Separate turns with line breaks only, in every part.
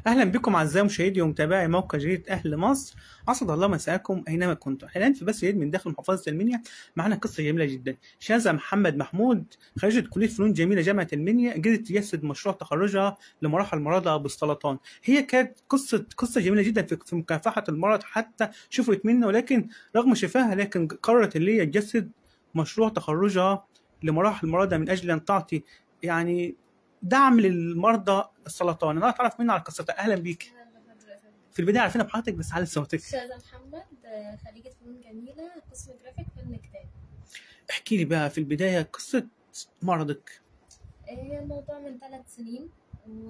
اهلا بكم اعزائي مشاهدي ومتابعي موقع جريده اهل مصر اسعد الله مساءكم اينما كنتم حاليا في بث جديد من داخل محافظه المنيا معنا قصه جميله جدا شاذة محمد محمود خريجه كليه فنون جميله جامعه المنيا قدرت تجسد مشروع تخرجها لمراحل مرضها بالسرطان هي كانت قصه قصه جميله جدا في في مكافحه المرض حتى شفت منه ولكن رغم شفاها لكن قررت اللي هي تجسد مشروع تخرجها لمراحل مرضها من اجل ان تعطي يعني دعم للمرضى السرطان انا اتعرف منها على قصتها اهلا بيك في البدايه عارفين بحضرتك بس على صوتك
شاذة محمد آه، خريجة فنون جميلة قسم جرافيك فن كتاب
احكي لي بقى في البدايه قصه مرضك
هي الموضوع من ثلاث سنين و...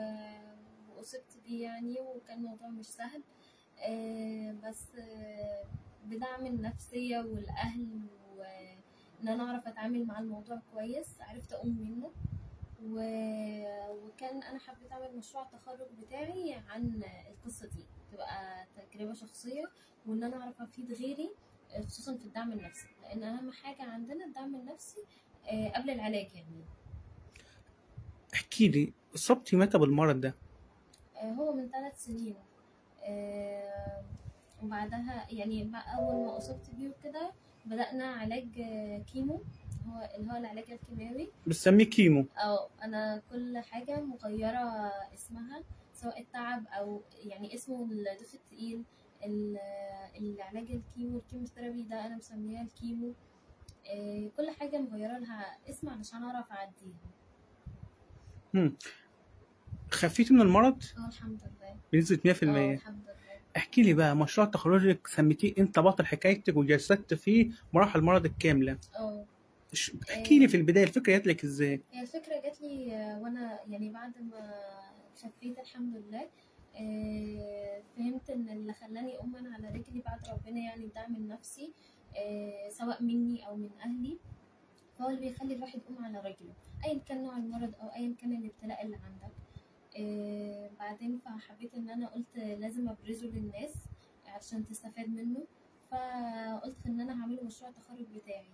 وأصبت بيه يعني وكان الموضوع مش سهل آه، بس آه، بدعم النفسية والأهل وإن أنا أعرف أتعامل مع الموضوع كويس عرفت أقوم منه و... وكان أنا حبيت أعمل مشروع التخرج بتاعي عن القصة دي تبقى تجربة شخصية وإن أنا أعرف أفيد غيري آه، خصوصا في الدعم النفسي لأن أهم حاجة عندنا الدعم النفسي آه، قبل العلاج يعني
احكي لي اصبتي متى بالمرض ده
آه، هو من ثلاث سنين آه، وبعدها يعني بقى أول ما أصبت بيه وكده بدأنا علاج آه، كيمو هو اللي هو العلاج الكيماوي
بتسميه كيمو
أو أنا كل حاجة مغيرة اسمها سواء التعب أو يعني اسمه الضيف التقيل ال- العلاج الكيمو الكيموثيرابي ده أنا مسميها الكيمو آه، كل حاجة مغيرة لها اسم علشان أعرف أعديها
مم. خفيتي من المرض
اه الحمد لله
بنسبه 100%
اه الحمد لله
احكي لي بقى مشروع تخرجك سميتيه انت بطل حكايتك وجسدت فيه مراحل المرض الكامله
اه
ش- احكي لي في البدايه الفكره جات لك ازاي
هي الفكرة جات لي آه، وأنا يعني بعد ما خفيت الحمد لله آه، فهمت إن اللي خلاني أقوم أنا على رجلي بعد ربنا يعني الدعم النفسي آه، سواء مني أو من أهلي فهو اللي بيخلي الواحد يقوم على رجله أيا كان نوع المرض أو أيا كان الابتلاء اللي عندك آه، بعدين فحبيت إن أنا قلت لازم أبرزه للناس عشان تستفاد منه فقلت إن أنا هعمله مشروع التخرج بتاعي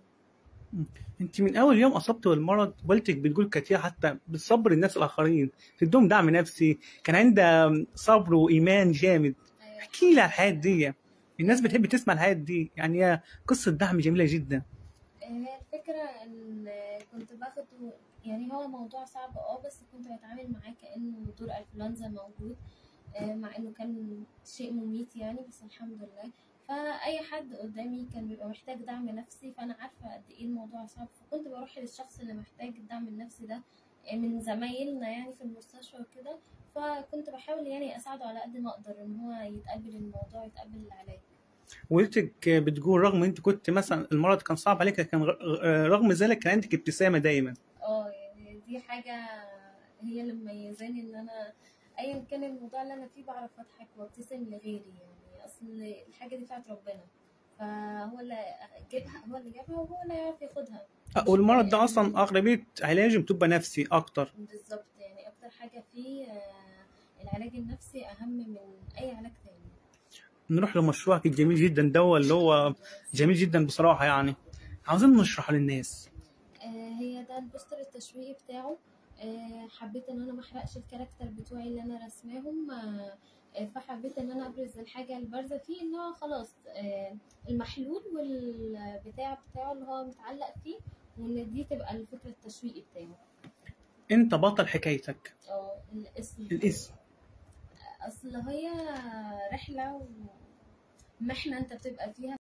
انت من اول يوم اصبت بالمرض والدتك بتقول كتير حتى بتصبر الناس الاخرين تديهم دعم نفسي كان عندها صبر وايمان جامد
أيوة.
احكي لي على الحياه دي الناس بتحب تسمع الحياه دي يعني هي قصه دعم جميله جدا
هي الفكرة إن كنت باخد يعني هو موضوع صعب اه بس كنت بتعامل معاه كأنه دور انفلونزا موجود آه، مع إنه كان شيء مميت يعني بس الحمد لله فأي حد قدامي كان بيبقى محتاج دعم نفسي فأنا عارفة قد إيه الموضوع صعب فكنت بروح للشخص اللي محتاج الدعم النفسي ده آه، من زمايلنا يعني في المستشفى وكده فكنت بحاول يعني أساعده على قد ما أقدر إن هو يتقبل الموضوع يتقبل العلاج
والدتك بتقول رغم انت كنت مثلا المرض كان صعب عليك لكن غ- رغم ذلك كان عندك ابتسامه دايما
اه يعني دي حاجة هي اللي مميزاني ان انا ايا كان الموضوع اللي انا فيه بعرف اضحك وابتسم لغيري يعني اصل الحاجة دي بتاعت ربنا فهو اللي جابها هو اللي جابها وهو اللي يعرف ياخدها
والمرض ده اصلا اغلبيه علاجه بتبقى نفسي اكتر
بالظبط يعني اكتر حاجة فيه آه، العلاج النفسي اهم من اي علاج تاني
نروح لمشروعك الجميل جدا ده اللي هو جميل جدا بصراحه يعني عاوزين نشرح للناس
آه، هي ده البوستر التشويقي بتاعه آه، حبيت ان انا ما احرقش الكاركتر بتوعي اللي انا رسماهم آه، آه، فحبيت ان انا ابرز الحاجه البارزه فيه ان هو خلاص آه، المحلول والبتاع بتاعه اللي هو متعلق فيه وان دي تبقى الفكره التشويقي بتاعه
انت بطل حكايتك
اه الاسم
الاسم
اصل هي رحله ومحنه انت بتبقى فيها